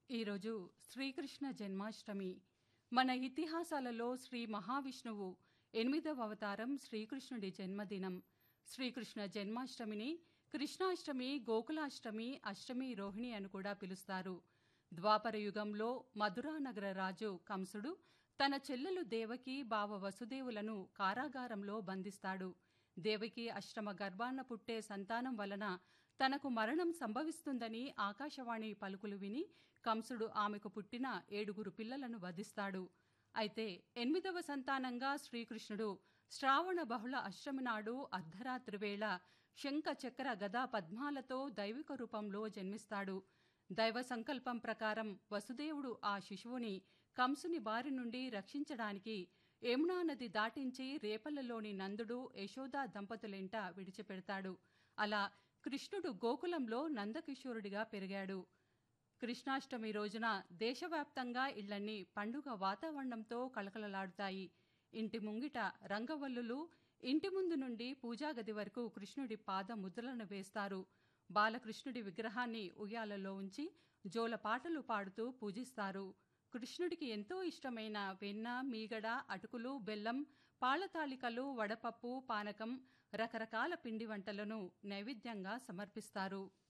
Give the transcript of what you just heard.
ఈరోజు శ్రీకృష్ణ జన్మాష్టమి మన ఇతిహాసాలలో శ్రీ మహావిష్ణువు ఎనిమిదవ అవతారం శ్రీకృష్ణుడి జన్మదినం శ్రీకృష్ణ జన్మాష్టమిని కృష్ణాష్టమి గోకులాష్టమి అష్టమి రోహిణి అని కూడా పిలుస్తారు ద్వాపర యుగంలో మధురానగర రాజు కంసుడు తన చెల్లెలు దేవకి బావ వసుదేవులను కారాగారంలో బంధిస్తాడు దేవకి అష్టమ గర్భాన్న పుట్టే సంతానం వలన తనకు మరణం సంభవిస్తుందని ఆకాశవాణి పలుకులు విని కంసుడు ఆమెకు పుట్టిన ఏడుగురు పిల్లలను వధిస్తాడు అయితే ఎనిమిదవ సంతానంగా శ్రీకృష్ణుడు శ్రావణ బహుళ అష్టమి నాడు అర్ధరాత్రి వేళ శంఖ చక్ర గదా పద్మాలతో దైవిక రూపంలో జన్మిస్తాడు దైవ సంకల్పం ప్రకారం వసుదేవుడు ఆ శిశువుని కంసుని బారి నుండి రక్షించడానికి యమునా నది దాటించి రేపల్లలోని నందుడు యశోదా దంపతులెంట విడిచిపెడతాడు అలా కృష్ణుడు గోకులంలో నందకిషోరుడిగా పెరిగాడు కృష్ణాష్టమి రోజున దేశవ్యాప్తంగా ఇళ్లన్నీ పండుగ వాతావరణంతో కలకలలాడుతాయి ఇంటి ముంగిట రంగవల్లులు ఇంటి ముందు నుండి పూజాగది వరకు కృష్ణుడి పాద ముద్రలను వేస్తారు బాలకృష్ణుడి విగ్రహాన్ని ఉయ్యాలలో ఉంచి జోల పాటలు పాడుతూ పూజిస్తారు కృష్ణుడికి ఎంతో ఇష్టమైన వెన్న మీగడ అటుకులు బెల్లం పాలతాళికలు వడపప్పు పానకం రకరకాల పిండి వంటలను నైవేద్యంగా సమర్పిస్తారు